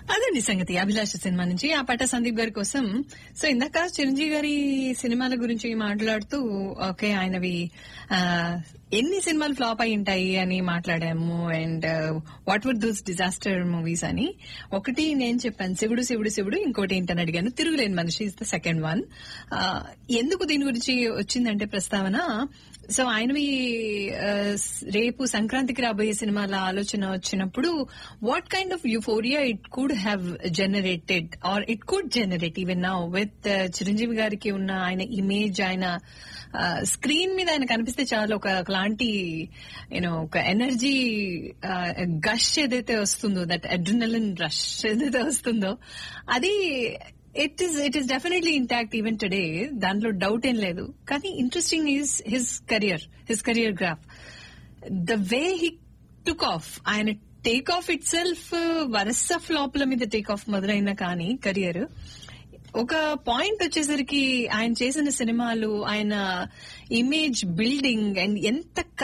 అదండి సంగతి అభిలాష సినిమా నుంచి ఆ పట్ట సందీప్ గారి కోసం సో ఇందాక చిరంజీవి గారి సినిమాల గురించి మాట్లాడుతూ ఓకే ఆయనవి ఆ, ఎన్ని సినిమాలు ఫ్లాప్ అయి ఉంటాయి అని మాట్లాడాము and what would those disaster movies అని ఒకటి నేను చెప్పాను శివుడు శివుడు శివుడు ఇంకోటి ఏంటని అడిగాను తిరుగులేని మనిషి ఇస్ ద సెకండ్ వన్ ఎందుకు దీని గురించి వచ్చిందంటే ప్రస్తావన సో ఆయనవి ఆ, రేపు సంక్రాంతికి రాబోయే సినిమాల ఆలోచన వచ్చినప్పుడు what kind of euphoria it could have generated or it could generate even now with Chiranjeevi గారికి ఉన్న ఆయన ఇమేజ్ ఆయన స్క్రీన్ మీద ఆయన కనిపిస్తే చాలు ఒక ఒకలాంటి యూనో ఒక ఎనర్జీ గష్ ఏదైతే వస్తుందో దట్ అడ్రినలిన్ రష్ ఏదైతే వస్తుందో అది it is it is definitely intact even today దాంట్లో డౌట్ ఏం లేదు కానీ interesting is his career his career graph the way he took off ఆయన టేక్ ఆఫ్ ఇట్ సెల్ఫ్ వరస ఫ్లాప్ల మీద టేక్ ఆఫ్ మొదలైన కానీ కెరియర్ ఒక పాయింట్ వచ్చేసరికి ఆయన చేసిన సినిమాలు ఆయన ఇమేజ్ బిల్డింగ్ అండ్ ఎంత